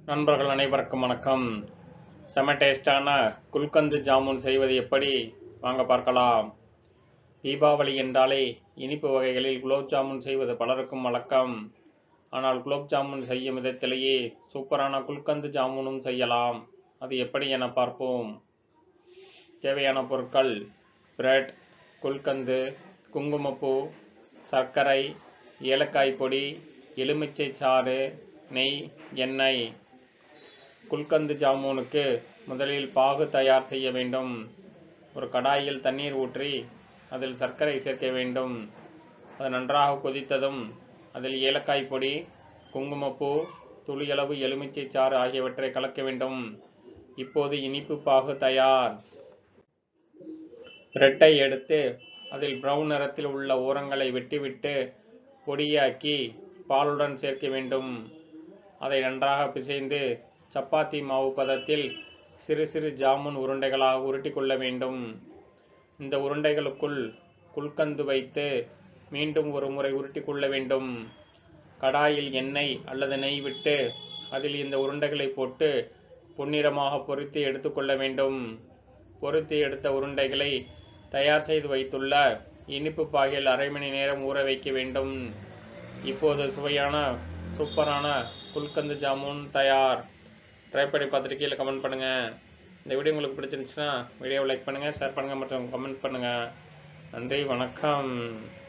நண்பர்கள் அனைவருக்கும் வணக்கம் செம டேஸ்டான குல்கந்து ஜாமுன் செய்வது எப்படி வாங்க பார்க்கலாம் தீபாவளி என்றாலே இனிப்பு வகைகளில் குலோப் ஜாமுன் செய்வது பலருக்கும் வழக்கம் ஆனால் குலோப் ஜாமுன் செய்யும் விதத்திலேயே சூப்பரான குல்கந்து ஜாமுனும் செய்யலாம் அது எப்படி என பார்ப்போம் தேவையான பொருட்கள் பிரெட் குல்கந்து குங்குமப்பூ சர்க்கரை ஏலக்காய் பொடி எலுமிச்சை சாறு நெய் எண்ணெய் குல்கந்து ஜாமுனுக்கு முதலில் பாகு தயார் செய்ய வேண்டும் ஒரு கடாயில் தண்ணீர் ஊற்றி அதில் சர்க்கரை சேர்க்க வேண்டும் அது நன்றாக கொதித்ததும் அதில் ஏலக்காய் பொடி குங்குமப்பூ துளியளவு எலுமிச்சை சாறு ஆகியவற்றை கலக்க வேண்டும் இப்போது இனிப்பு பாகு தயார் பிரெட்டை எடுத்து அதில் பிரவுன் நிறத்தில் உள்ள ஓரங்களை வெட்டிவிட்டு பொடியாக்கி பாலுடன் சேர்க்க வேண்டும் அதை நன்றாக பிசைந்து சப்பாத்தி மாவு பதத்தில் சிறு சிறு ஜாமுன் உருண்டைகளாக உருட்டி கொள்ள வேண்டும் இந்த உருண்டைகளுக்குள் குல்கந்து வைத்து மீண்டும் ஒரு முறை உருட்டி கொள்ள வேண்டும் கடாயில் எண்ணெய் அல்லது நெய் விட்டு அதில் இந்த உருண்டைகளை போட்டு பொன்னிறமாக பொரித்து எடுத்துக்கொள்ள வேண்டும் பொரித்து எடுத்த உருண்டைகளை தயார் செய்து வைத்துள்ள இனிப்பு பாகில் அரை மணி நேரம் ஊற வைக்க வேண்டும் இப்போது சுவையான சூப்பரான குல்கந்து ஜாமுன் தயார் ட்ரை பண்ணி பார்த்துட்டு கீழே கமெண்ட் பண்ணுங்கள் இந்த வீடியோ உங்களுக்கு பிடிச்சிருந்துச்சுன்னா வீடியோவை லைக் பண்ணுங்கள் ஷேர் பண்ணுங்கள் மற்றும் கமெண்ட் பண்ணுங்கள் நன்றி வணக்கம்